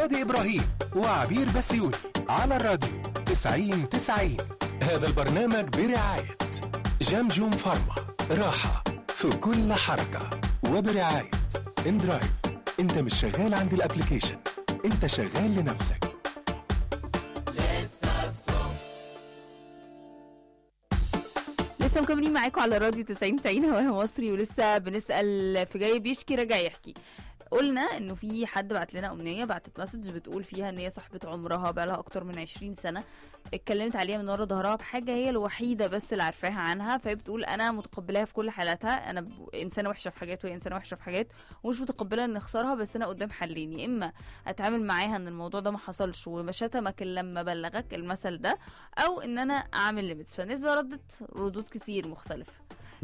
شادي إبراهيم وعبير بسيوني على الراديو 90 90 هذا البرنامج برعاية جمجم فارما راحة في كل حركة وبرعاية اندرايف انت مش شغال عند الابليكيشن انت شغال لنفسك لسه مكملين معاكم على راديو 90 90 هواها مصري ولسه بنسال في جاي بيشكي راجع يحكي قلنا انه في حد بعت لنا امنيه بعتت مسج بتقول فيها ان هي صاحبه عمرها بقى لها اكتر من 20 سنه اتكلمت عليها من ورا ظهرها بحاجه هي الوحيده بس اللي عارفاها عنها فهي بتقول انا متقبلاها في كل حالاتها انا ب- انسانه وحشه في حاجات وهي انسانه وحشه في حاجات ومش متقبله ان اخسرها بس انا قدام حلين يا اما اتعامل معاها ان الموضوع ده ما حصلش وشتمك إلا لما بلغك المثل ده او ان انا اعمل ليميتس فالنسبه ردت ردود كتير مختلفه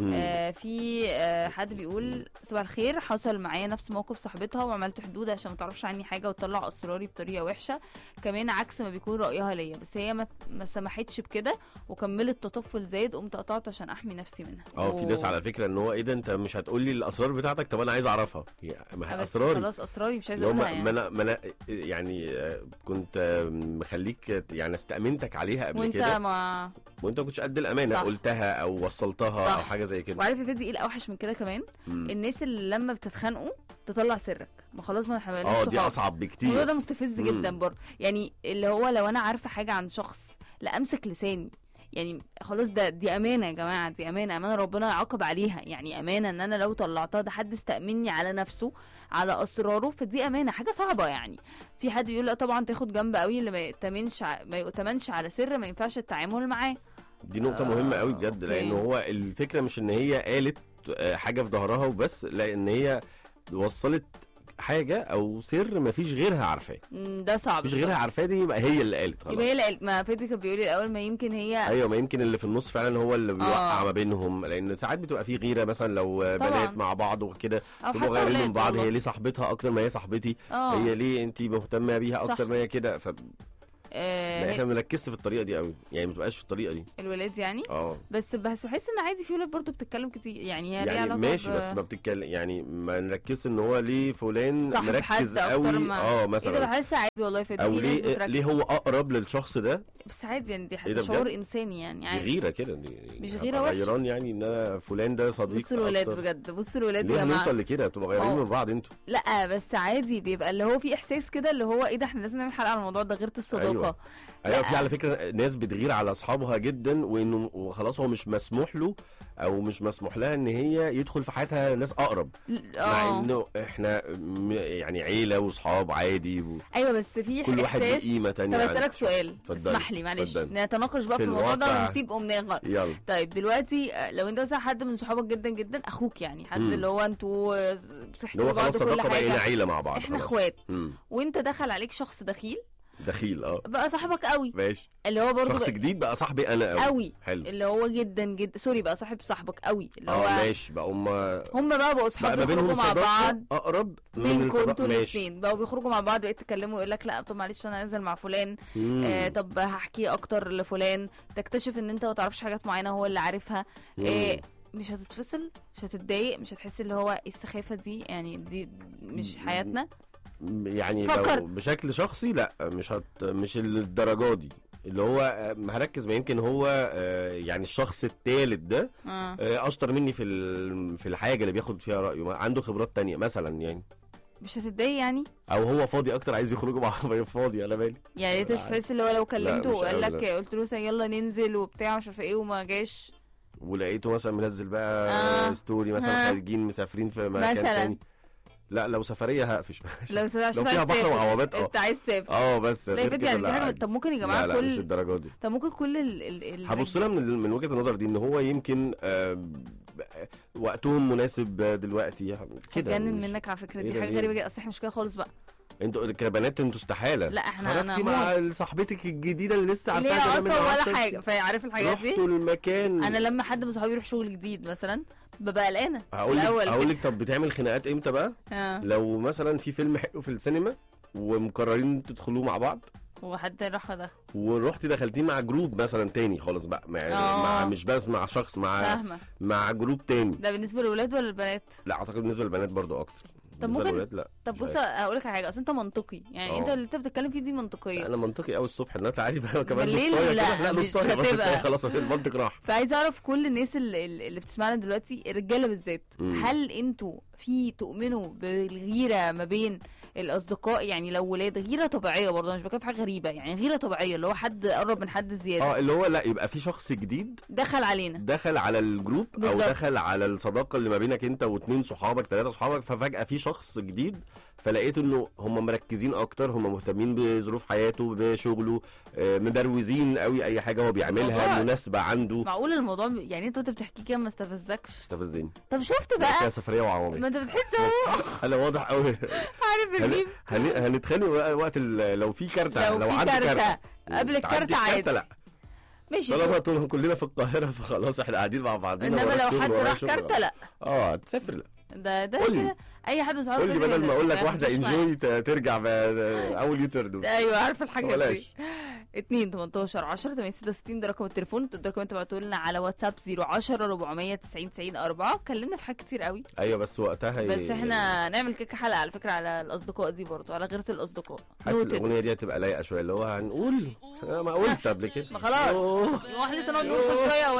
آه في آه حد بيقول صباح الخير حصل معايا نفس موقف صاحبتها وعملت حدود عشان ما تعرفش عني حاجه وتطلع اسراري بطريقه وحشه كمان عكس ما بيكون رايها ليا بس هي ما, ما سمحتش بكده وكملت تطفل زايد قمت قطعت عشان احمي نفسي منها اه في ناس أوه. على فكره ان هو ايه ده انت مش هتقول لي الاسرار بتاعتك طب انا عايز اعرفها يعني ما هي بس اسراري خلاص اسراري مش اللي عايزه هو اقولها ما ما يعني انا ما انا يعني آه، كنت آه، مخليك يعني استأمنتك عليها قبل وانت كده ما وانت ما كنتش قد الامانه صح. قلتها او وصلتها صح. او حاجه زي كده وعارف يا فادي ايه الاوحش من كده كمان مم. الناس اللي لما بتتخانقوا تطلع سرك ما خلاص ما احنا اه دي صحاب. اصعب الموضوع بكتير ده مستفز مم. جدا برضه يعني اللي هو لو انا عارفه حاجه عن شخص لا امسك لساني يعني خلاص ده دي امانه يا جماعه دي امانه امانه ربنا يعاقب عليها يعني امانه ان انا لو طلعتها ده حد استأمني على نفسه على اسراره فدي امانه حاجه صعبه يعني في حد يقول لا طبعا تاخد جنب قوي اللي ما يأتمنش ع- ما يؤتمنش على سر ما ينفعش التعامل معاه دي نقطه آه، مهمه قوي بجد أوكي. لان هو الفكره مش ان هي قالت آه، حاجه في ظهرها وبس لان هي وصلت حاجه او سر ما فيش غيرها عارفاه مم، ده صعب مفيش غيرها عارفاه دي يبقى هي اللي قالت خلاص يبقى هي اللي قالت- ما فادي كان بيقول لي الاول ما يمكن هي ايوه ما يمكن اللي في النص فعلا هو اللي بيوقع آه. ما بينهم لان ساعات بتبقى في غيره مثلا لو طبعاً. بنات مع بعض وكده او بيبقوا حتى غيرين من ولاد بعض والله. هي ليه صاحبتها اكتر ما هي صاحبتي اه هي ليه انت مهتمه بيها صح. اكتر ما هي كده ف آه، لا، هي- احنا بنركزش في الطريقه دي قوي يعني ما تبقاش في الطريقه دي الولاد يعني اه بس بس بحس ان عادي في ولاد برضه بتتكلم كتير يعني هي ليها يعني علاقه ماشي ب- بس ما بتتكلم يعني ما نركزش ان هو ليه فلان صاحب حد مركز أكتر قوي ما- اه ايه ده مثلا بحس عادي والله فادي او في ناس ليه بتركز ليه هو اقرب للشخص ده بس عادي يعني دي إيه حاجه ده شعور بجد؟ انساني يعني دي عادي غيره كده دي مش هبقى غيرة وحشة. غيران يعني ان انا فلان ده صديق بصوا الولاد أكتر. بجد بصوا الولاد ليه يا جماعه هنوصل لكده بتبقوا غيرانين اه. من بعض انتوا لا بس عادي بيبقى اللي هو في احساس كده اللي هو ايه ده احنا لازم نعمل حلقه على الموضوع ده غير الصداقه أيوة. ايوه في لا. على فكره ناس بتغير على اصحابها جدا وانه وخلاص هو مش مسموح له او مش مسموح لها ان هي يدخل في حياتها ناس اقرب ل- مع اه انه احنا م- يعني عيله واصحاب عادي و... ايوه بس في كل واحد ليه احساس قيمه تانية طب عن اسالك الشخص. سؤال اتفضلي. اسمح لي معلش اتفضلي. نتناقش بقى في, في الموضوع ده الواقع. ونسيب امنيه غلط يلا طيب دلوقتي آه، لو انت مثلا حد من صحابك جدا جدا اخوك يعني حد مم. اللي هو انتوا آه، اللي بتحترموا هو خلاص بعض كل صداقه بقينا حاجه عيله مع بعض احنا خلاص. اخوات مم. وانت دخل عليك شخص دخيل دخيل اه بقى صاحبك قوي ماشي اللي هو برضه شخص بقى جديد بقى صاحبي انا قوي قوي حلو اللي هو جدا جدا سوري بقى صاحب صاحبك قوي اللي هو اه ماشي بقى هم هم بقى بقوا بقى اصحاب ما يخرجوا بينهم مع صداقه بعض اقرب من بينكم الصداقة. انتوا ماشي الاثنين بقوا بيخرجوا مع بعض وقت تتكلموا يقول لك لا طب معلش انا نازل مع فلان مم. آه طب هحكي اكتر لفلان تكتشف ان انت ما تعرفش حاجات معينه هو اللي عارفها مم. آه مش هتتفصل مش هتتضايق مش هتحس اللي هو إيه السخافه دي يعني دي مش حياتنا يعني فكر. لو بشكل شخصي لا مش هت مش الدرجه دي اللي هو آه، هركز ما يمكن هو آه، يعني الشخص الثالث ده آه. آه، اشطر مني في ال- في الحاجه اللي بياخد فيها رايه ما- عنده خبرات تانية مثلا يعني مش هتتضايق يعني او هو فاضي اكتر عايز يخرجوا مع فاضي انا مالي يعني انت مش لا، تحس اللي هو لو كلمته مش وقال قوي، لك قلت له مثلا يلا ننزل وبتاع مش عارفه ايه وما جاش ولقيته مثلا منزل بقى آه. ستوري مثلا آه. خارجين مسافرين في مكان مثلاً. تاني لا لو سفريه هقفش لو سمعت لو فيها بحر وعوامات اه انت عايز تسافر اه بس لا غير يا فادي كده يعني دي لا حاجه عادي. طب ممكن يا جماعه لا لا مش كل الدرجه دي طب ممكن كل ال ال ال هبص لها من من وجهه النظر دي ان هو يمكن آه، وقتهم مناسب دلوقتي كده هتجنن مش- منك على فكره إيه دي ده حاجه ليه؟ غريبه جدا اصل احنا مش كده خالص بقى انتوا كبنات انتوا استحاله لا احنا انا خرجتي مع صاحبتك الجديده اللي لسه اللي هي عارفاها اصلا من ولا عشر حاجه سنين. فعارف الحاجات دي رحتوا المكان انا لما حد من صحابي يروح شغل جديد مثلا ببقى قلقانه هقول لك الأول هقول كده. لك طب بتعمل خناقات امتى بقى اه لو مثلا في فيلم حلو في السينما ومقررين تدخلوه مع بعض وحد راح ده ورحتي دخلتيه مع جروب مثلا تاني خالص بقى مع, آه. مع مش بس مع شخص مع فاهمه مع جروب تاني ده بالنسبه للولاد ولا البنات لا اعتقد بالنسبه للبنات برضو اكتر بالنسبة ممكن- للولاد لا طب مش بص عارف. هقول لك على حاجه اصل انت منطقي يعني اه. انت اللي انت بتتكلم فيه دي منطقيه انا منطقي قوي الصبح ان انت عادي بقى كمان بالليل نصايه لا، كده لا مش نصايه بس هتبقى. تلاقي خلاص المنطق راح فعايزه اعرف كل الناس اللي, اللي بتسمعنا دلوقتي الرجاله بالذات مم. هل انتوا في تؤمنوا بالغيره ما بين الاصدقاء يعني لو ولاد غيره طبيعيه برضه أنا مش بتكلم في حاجه غريبه يعني غيره طبيعيه اللي هو حد قرب من حد زياده اه اللي هو لا يبقى في شخص جديد دخل علينا دخل على الجروب او بالظبط. دخل على الصداقه اللي ما بينك انت واثنين صحابك ثلاثه صحابك ففجاه في شخص جديد فلقيت انه هم مركزين اكتر هم مهتمين بظروف حياته بشغله آه، مبروزين قوي اي حاجه هو بيعملها الموضوع- مناسبه عنده معقول الموضوع ب- يعني انت وانت بتحكي كده ما استفزكش استفزني طب شفت كده بقى سفريه وعوامل ما انت بتحس اهو انا واضح قوي عارف هن... الميم هن... هنتخانق وقت ال... لو في كارته لو, لو في عندي كارتة كارته قبل تعدي الكارتة عادي لا ماشي طالما طول كلنا في القاهره فخلاص احنا قاعدين مع بعضينا انما وراك لو شغل حد ورايا راح شغل. كارتة لا اه تسافر لا ده ده قول لي. كده اي حد مش عارف قول لي لازم بدل ما ينزل. اقول لك ما واحده ياخدوش معايا. انجوي ترجع ب- اول يوترن ايوه عارفه الحاجات دي بلاش 2 18 10 866 ده رقم التليفون تقدروا كمان تبعتوا لنا على واتساب 010 490 90 4 اتكلمنا في حاجات كتير قوي ايوه بس وقتها ي- بس احنا نعمل كيكه حلقه على فكره على الاصدقاء دي برضو على غيره الاصدقاء حاسس Noted. الاغنيه دي هتبقى لايقه شويه اللي هو هنقول أنا ما قلت قبل كده ما خلاص أوه. هو احنا لسه نقعد نقول كل شويه